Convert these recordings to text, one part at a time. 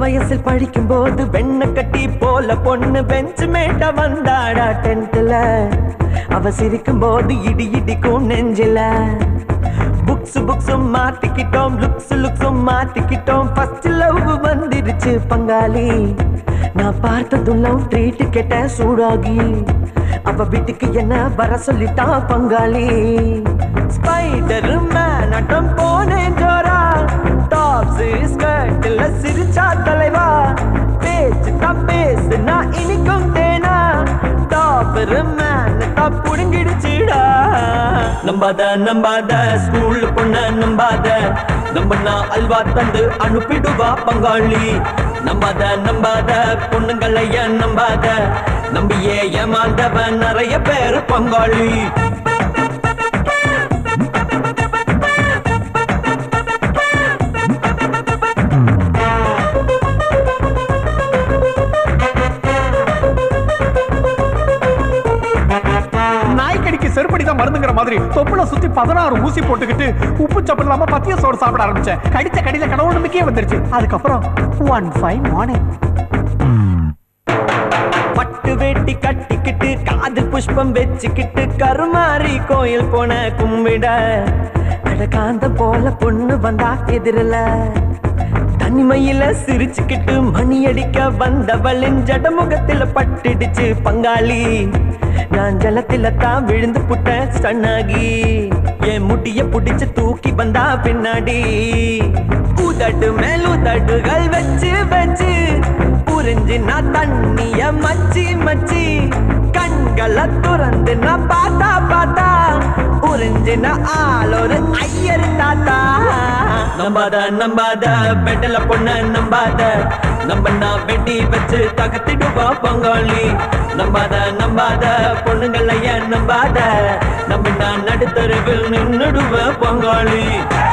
வயசில் படிக்கும் போது வெண்ண கட்டி போல பொண்ணு பெஞ்சு மேட்ட வந்தாடா டென்த்ல அவ சிரிக்கும் போது இடி இடிக்கும் நெஞ்சில புக்ஸ் புக்ஸும் மாத்திக்கிட்டோம் லுக்ஸ் லுக்ஸும் மாத்திக்கிட்டோம் ஃபர்ஸ்ட் லவ் வந்துருச்சு பங்காளி நான் பார்த்ததும் லவ் ட்ரீட் கேட்ட சூடாகி அவ வீட்டுக்கு என்ன வர சொல்லிட்டா பங்காளி ஸ்பைடர் மேனட்டம் போனேன் ஜோரா டாப்ஸ் ஸ்கர்ட்ல சிரிச்சா தலைவா பேச்சு தான் பேசு நான் இனிக்கும் தேனா டாப்பர் மேன் தான் புடுங்கிடுச்சுடா நம்பாத நம்பாத ஸ்கூல் பொண்ண நம்பாத நம்பனா அல்வா தந்து அனுப்பிடுவா பங்காளி நம்பாத நம்பாத பொண்ணுங்களைய நம்பாத நம்பியே ஏமாந்தவன் நிறைய பேர் பங்காளி நாய்க்கடிக்கு செருப்படி தான் மருந்துங்கிற மாதிரி தொப்புல சுத்தி பதினாறு ஊசி போட்டுக்கிட்டு உப்பு சப்பு இல்லாம பத்திய சோறு சாப்பிட ஆரம்பிச்சேன் கடிச்ச கடியில கடவுள் நம்பிக்கையே வந்துருச்சு அதுக்கப்புறம் ஒன் ஃபைன் மார்னிங் பட்டு வேட்டி கட்டிக்கிட்டு காதல் புஷ்பம் வச்சுக்கிட்டு கருமாரி கோயில் போன கும்பிட அட காந்தம் போல பொண்ணு வந்தா எதிரில தனிமையில சிரிச்சுக்கிட்டு மணி அடிக்க வந்தவளின் ஜடமுகத்துல பட்டுடுச்சு பங்காளி நான் ஜலத்தில தான் விழுந்து புட்டேன் ஸ்டன்னாகி என் முடிய புடிச்சு தூக்கி வந்தா பின்னாடி உதடு மேல் உதடுகள் வச்சு வச்சு புரிஞ்சு நான் தண்ணிய மச்சி மச்சி கண்களை துறந்து நான் பார்த்தா பார்த்தா புரிஞ்சு நான் ஆளொரு ஐயர் தாத்தா நம்பாத நம்பாத பெட்டல பொண்ண நம்பாத நம்ம நான் வெட்டி வச்சு தகத்திடுவா பங்காளி நம்பாத நம்பாத பொண்ணுங்களைய நம்பாத நம்ம நான் நடுத்தருவில் நின்னுடுவ பங்காளி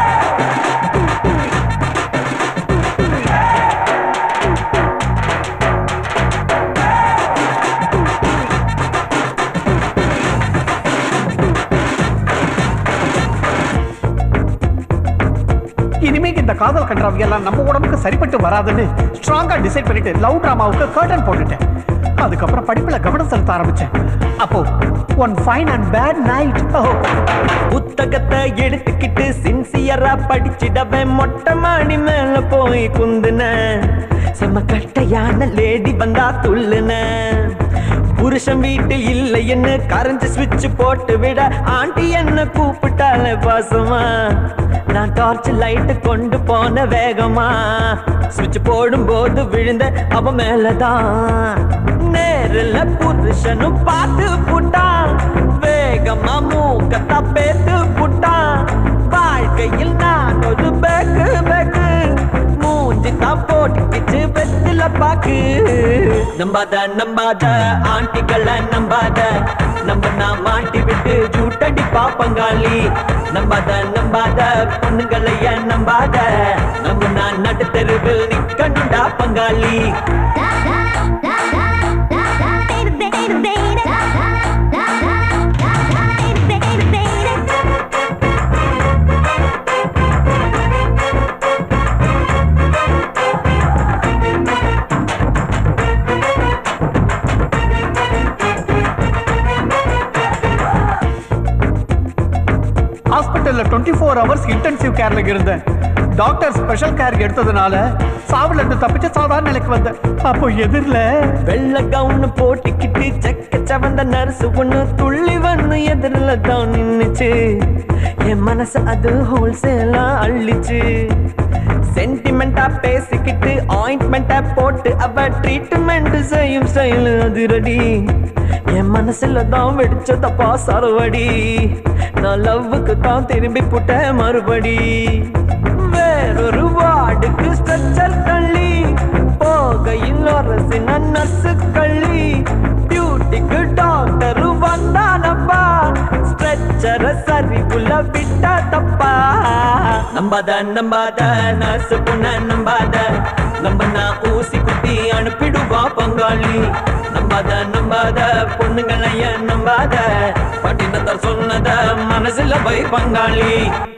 இனிமே இந்த காதல் கன்றாவி எல்லாம் நம்ம உடம்புக்கு சரிப்பட்டு வராதுன்னு ஸ்ட்ராங்கா டிசைட் பண்ணிட்டு லவ் டிராமாவுக்கு கர்டன் போட்டுட்டேன் அதுக்கப்புறம் படிப்புல கவனம் செலுத்த ஆரம்பிச்சேன் அப்போ one fine and bad night புத்தகத்தை எடுத்துக்கிட்டு சின்சியரா படிச்சிடவன் மொட்டை மாடி மேல போய் குந்துன செம்ம கட்டையான லேடி வந்தா துள்ளுன புருஷன் வீட்டில் இல்லைன்னு கரண்ட் ஸ்விட்ச் போட்டு விட ஆண்டி என்ன கூப்பிட்டால பாசமா நான் டார்ச் லைட் கொண்டு போன வேகமா ஸ்விட்ச் போடும்போது விழுந்த அவ மேலதான் நேரில் புருஷனும் பார்த்து புட்டான் வேகமா மூக்கத்தா பேத்து புட்டான் வாழ்க்கையில் நான் ஒரு பேக்கு பேக்கு மூஞ்சி தான் போட்டுக்கிச்சு வெத்தில பாக்கு நம்பாத நம்பாத ஆண்டிகளை நம்பாத நம்ம நான் மாட்டி விட்டு ஜூட்டடி பாப்பங்காளி நம்பாத நம்பாத பொண்ணுங்களைய நம்பாத நம்ம நான் நடுத்தருவில் நிக்கணுண்டா பங்காளி ஹாஸ்பிட்டல்ல டுவெண்ட்டி ஃபோர் ஹவர்ஸ் இன்டென்சிவ் கேர்ல இருந்தேன் டாக்டர் ஸ்பெஷல் கேர் எடுத்ததுனால சாவுல இருந்து தப்பிச்சு சாதாரண நிலைக்கு வந்தேன் அப்போ எதிரில் வெள்ள கவுன் போட்டுக்கிட்டு செக்க சவந்த நர்ஸ் ஒண்ணு துள்ளி வந்து எதிரில தான் நின்னுச்சு என் மனசு அது ஹோல்சேலா அள்ளிச்சு சென்டிமெண்டா பேசிக்கிட்டு ஆயின்மெண்டா போட்டு அவ ட்ரீட்மெண்ட் செய்யும் செயல் அதிரடி என் மனசுல தான் வெடிச்சதப்பா சரவடி நான் லவ்வுக்கு தான் திரும்பி புட்டேன் மறுபடி வேறொரு வார்டுக்கு ஸ்ட்ரெச்சர் தள்ளி போகையில் அரசின நர்ஸு கள்ளி டியூட்டிக்கு டாக்டர் வந்தானப்பா ஸ்ட்ரெச்சர சரிவுல விட்ட தப்பா நம்பாத நம்பாத நர்ஸ் பொண்ண நம்பாத நம்ம நான் ஊசி குத்தி அனுப்பிடுவா பங்காளி நம்பாத நம்பாத பொண்ணுங்களைய நம்பாத பட்டினத்தார் சொன்னத மனசுல போய் பங்காளி